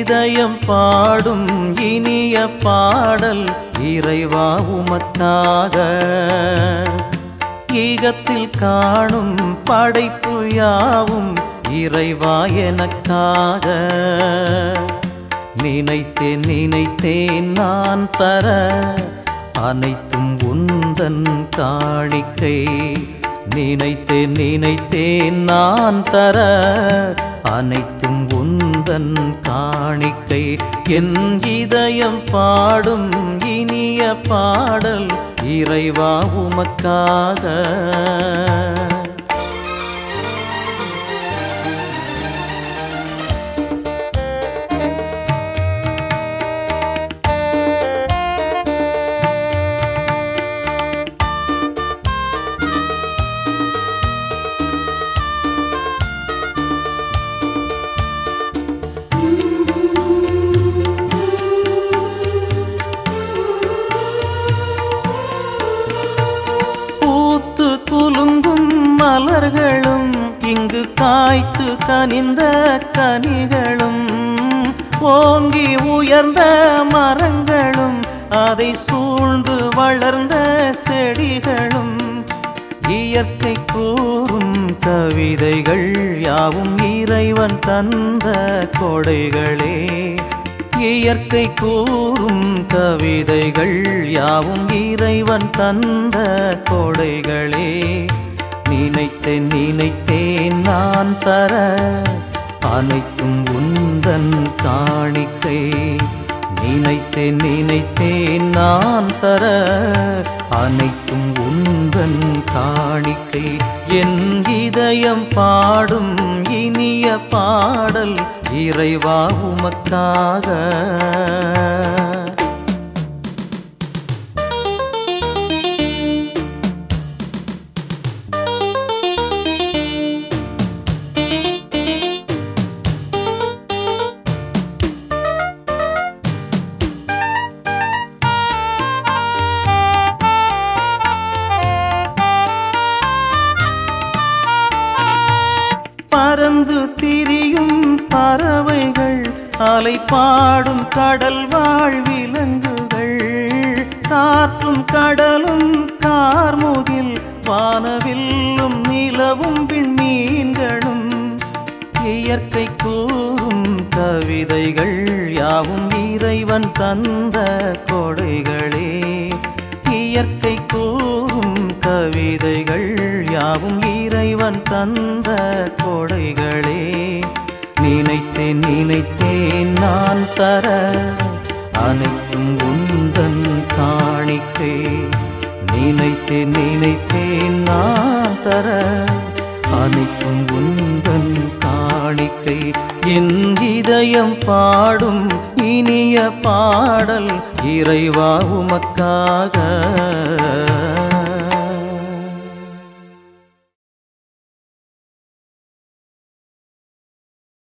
இதயம் பாடும் இனிய பாடல் இறைவா உமக்காக ஈகத்தில் காணும் படைப்பு யாவும் இறைவா எனக்காக நினைத்தேன் நினைத்தேன் நான் தர அனைத்தும் உந்தன் காணிக்கை நினைத்தேன் நினைத்தேன் நான் தர அனைத்தும் உந்தன் காணிக்கை என் இதயம் பாடும் இனிய பாடல் இறைவா உமக்காக பூத்து குலுங்கும் மலர்களும் இங்கு காய்த்து கனிந்த கனிகளும் ஓங்கி உயர்ந்த மரங்களும் அதை சூழ்ந்து வளர்ந்த செடிகளும் இயற்கை கூறும் கவிதைகள் யாவும் இறைவன் தந்த கொடைகளே இயற்கை கூறும் கவிதைகள் யாவும் இறைவன் தந்த கொடைகளே நினைத்தேன் நினைத்தேன் நான் தர அனைத்தும் உந்தன் காணிக்கை நினைத்தேன் நினைத்தேன் நான் தர அனைத்தும் உந்தன் காணிக்கை என் இதயம் பாடும் இனிய பாடல் இறைவா உமக்காக பறந்து திரியும் பறவைகள் அலை பாடும் கடல் வாழ் விலங்குகள் காற்றும் கடலும் கார்முகில் வானவில்லும் நிலவும் விண்மீன்களும் இயற்கை கூறும் கவிதைகள் யாவும் இறைவன் தந்த கொடைகளே இயற்கை கூறும் கவிதைகள் யாவும் இறைவன் தந்த கொடைகளே நினைத்தேன் நினைத்தேன் நான் தர அனைத்தும் உந்தன் காணிக்கை நினைத்தேன் நினைத்தேன் நான் தர அனைத்தும் உந்தன் காணிக்கை என் இதயம் பாடும் இனிய பாடல் இறைவா உமக்காக